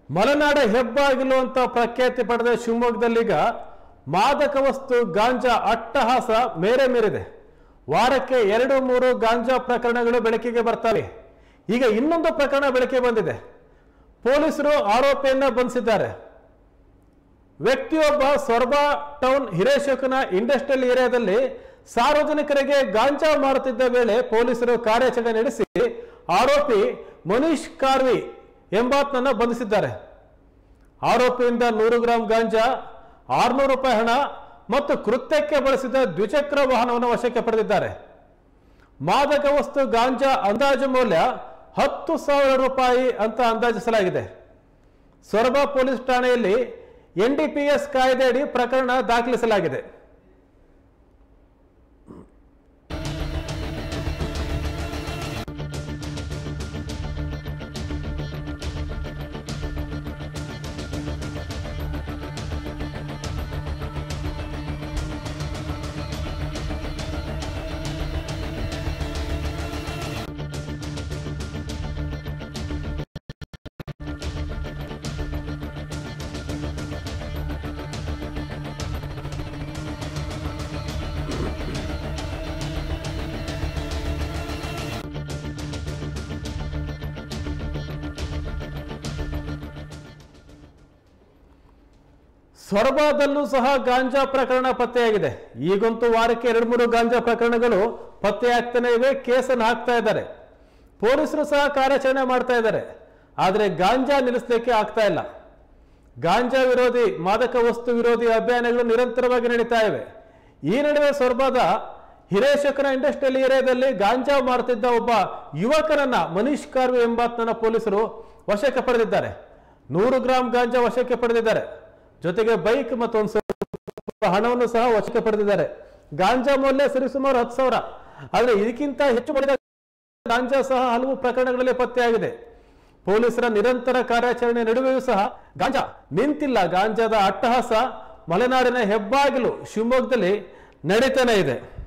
ಮಲೆನಾಡ ಹೆಬ್ಬಾಗಿಲು ಅಂತ ಪ್ರಖ್ಯಾತಿ ಪಡೆದ ಶಿವಮೊಗ್ಗದಲ್ಲೀಗ ಮಾದಕ ವಸ್ತು ಗಾಂಜಾ ಅಟ್ಟಹಾಸ ಮೇರೆ ಮೀರಿದೆ ವಾರಕ್ಕೆ ಎರಡು ಮೂರು ಗಾಂಜಾ ಪ್ರಕರಣಗಳು ಬೆಳಕಿಗೆ ಬರ್ತವೆ ಈಗ ಇನ್ನೊಂದು ಪ್ರಕರಣ ಬೆಳಕಿಗೆ ಬಂದಿದೆ ಪೊಲೀಸರು ಆರೋಪಿಯನ್ನ ಬಂಧಿಸಿದ್ದಾರೆ ವ್ಯಕ್ತಿಯೊಬ್ಬ ಸೊರಬಾ ಟೌನ್ ಹಿರೇಶಕನ ಇಂಡಸ್ಟ್ರಿಯಲ್ ಏರಿಯಾದಲ್ಲಿ ಸಾರ್ವಜನಿಕರಿಗೆ ಗಾಂಜಾ ಮಾರುತ್ತಿದ್ದ ವೇಳೆ ಪೊಲೀಸರು ಕಾರ್ಯಾಚರಣೆ ನಡೆಸಿ ಆರೋಪಿ ಮನೀಶ್ ಕಾರ್ವಿ ಎಂಬಾತನನ್ನ ಬಂಧಿಸಿದ್ದಾರೆ ಆರೋಪಿಯಿಂದ ನೂರು ಗ್ರಾಂ ಗಾಂಜಾ ಆರ್ನೂರು ರೂಪಾಯಿ ಹಣ ಮತ್ತು ಕೃತ್ಯಕ್ಕೆ ಬಳಸಿದ ದ್ವಿಚಕ್ರ ವಾಹನವನ್ನು ವಶಕ್ಕೆ ಪಡೆದಿದ್ದಾರೆ ಮಾದಕ ವಸ್ತು ಗಾಂಜಾ ಅಂದಾಜು ಮೌಲ್ಯ ಹತ್ತು ಸಾವಿರ ರೂಪಾಯಿ ಅಂತ ಅಂದಾಜಿಸಲಾಗಿದೆ ಸೊರಬ ಪೊಲೀಸ್ ಠಾಣೆಯಲ್ಲಿ ಎನ್ಡಿಪಿಎಸ್ ಕಾಯ್ದೆಯಡಿ ಪ್ರಕರಣ ದಾಖಲಿಸಲಾಗಿದೆ ಸೊರಬಾದಲ್ಲೂ ಸಹ ಗಾಂಜಾ ಪ್ರಕರಣ ಪತ್ತೆಯಾಗಿದೆ ಈಗಂತೂ ವಾರಕ್ಕೆ ಎರಡು ಮೂರು ಗಾಂಜಾ ಪ್ರಕರಣಗಳು ಪತ್ತೆಯಾಗ್ತಾನೆ ಇವೆ ಕೇಸನ್ನು ಹಾಕ್ತಾ ಇದ್ದಾರೆ ಪೊಲೀಸರು ಸಹ ಕಾರ್ಯಾಚರಣೆ ಮಾಡ್ತಾ ಇದ್ದಾರೆ ಆದರೆ ಗಾಂಜಾ ನಿಲ್ಲಿಸಲಿಕ್ಕೆ ಆಗ್ತಾ ಇಲ್ಲ ಗಾಂಜಾ ವಿರೋಧಿ ಮಾದಕ ವಸ್ತು ವಿರೋಧಿ ಅಭಿಯಾನಗಳು ನಿರಂತರವಾಗಿ ನಡೀತಾ ಇವೆ ಈ ನಡುವೆ ಸೊರಬಾದ ಹಿರೇಶಕರ ಇಂಡಸ್ಟ್ರಿಯಲ್ ಏರಿಯಾದಲ್ಲಿ ಗಾಂಜಾ ಮಾರುತ್ತಿದ್ದ ಒಬ್ಬ ಯುವಕನನ್ನ ಮನೀಶ್ ಕಾರ್ವಿ ಎಂಬಾತನ ಪೊಲೀಸರು ವಶಕ್ಕೆ ಪಡೆದಿದ್ದಾರೆ ನೂರು ಗ್ರಾಂ ಗಾಂಜಾ ವಶಕ್ಕೆ ಪಡೆದಿದ್ದಾರೆ ಜೊತೆಗೆ ಬೈಕ್ ಮತ್ತು ಒಂದು ಸ್ವಲ್ಪ ಹಣವನ್ನು ಸಹ ವಶಕ್ಕೆ ಪಡೆದಿದ್ದಾರೆ ಗಾಂಜಾ ಮೌಲ್ಯ ಸರಿಸುಮಾರು ಹತ್ತು ಸಾವಿರ ಆದರೆ ಇದಕ್ಕಿಂತ ಹೆಚ್ಚು ಪಡೆದ ಗಾಂಜಾ ಸಹ ಹಲವು ಪ್ರಕರಣಗಳಲ್ಲಿ ಪತ್ತೆಯಾಗಿದೆ ಪೊಲೀಸರ ನಿರಂತರ ಕಾರ್ಯಾಚರಣೆ ನಡುವೆಯೂ ಸಹ ಗಾಂಜಾ ನಿಂತಿಲ್ಲ ಗಾಂಜಾದ ಅಟ್ಟಹಾಸ ಮಲೆನಾಡಿನ ಹೆಬ್ಬಾಗಿಲು ಶಿವಮೊಗ್ಗದಲ್ಲಿ ನಡೀತಾನೆ ಇದೆ